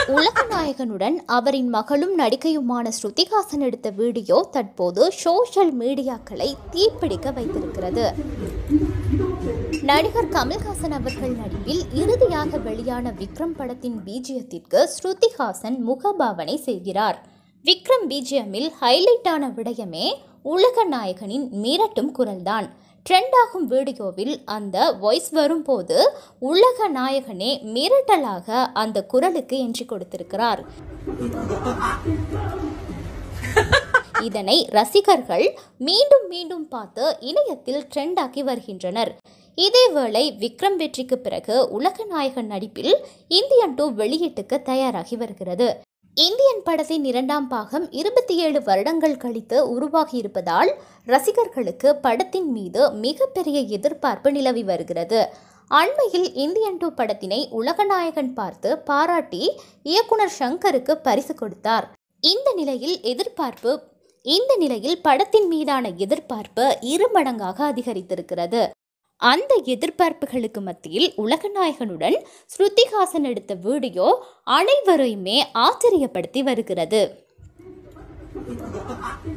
உலகநாயகனுடன் அவரின் மகளும் நடிகையுமான ஸ்ருதிஹாசன் எடுத்த வீடியோ தற்போது சோஷியல் மீடியாக்களை தீப்பிடிக்க வைத்திருக்கிறது நடிகர் கமல்ஹாசன் அவர்கள் நடிப்பில் இறுதியாக வெளியான விக்ரம் படத்தின் பீஜியத்திற்கு ஸ்ருதிஹாசன் முகபாவனை செய்கிறார் விக்ரம் பீஜியமில் ஹைலைட்டான விடயமே உலக நாயகனின் மிரட்டும் குரல்தான் ட்ரெண்ட் ஆகும் வீடியோவில் அந்த வாய்ஸ் வரும்போது உலக நாயகனே மிரட்டலாக அந்த குரலுக்கு என்றி கொடுத்திருக்கிறார் இதனை ரசிகர்கள் மீண்டும் மீண்டும் பார்த்து இணையத்தில் ட்ரெண்ட் ஆக்கி வருகின்றனர் இதேவேளை விக்ரம் வெற்றிக்கு பிறகு உலகநாயகன் நடிப்பில் இந்தியன் டூ வெளியீட்டுக்கு தயாராகி வருகிறது இந்தியன் படத்தின் இரண்டாம் பாகம் இருபத்தி ஏழு வருடங்கள் கழித்து உருவாகி இருப்பதால் ரசிகர்களுக்கு படத்தின் மீது மிகப்பெரிய எதிர்பார்ப்பு நிலவி வருகிறது அண்மையில் இந்தியன் டூ படத்தினை உலகநாயகன் பார்த்து பாராட்டி இயக்குனர் ஷங்கருக்கு பரிசு கொடுத்தார் இந்த நிலையில் எதிர்பார்ப்பு இந்த நிலையில் படத்தின் மீதான எதிர்பார்ப்பு இரு மடங்காக அதிகரித்திருக்கிறது அந்த எதிர்பார்ப்புகளுக்கு மத்தியில் உலகநாயகனுடன் ஸ்ருதிஹாசன் எடுத்த வீடியோ அனைவரையுமே ஆச்சரியப்படுத்தி வருகிறது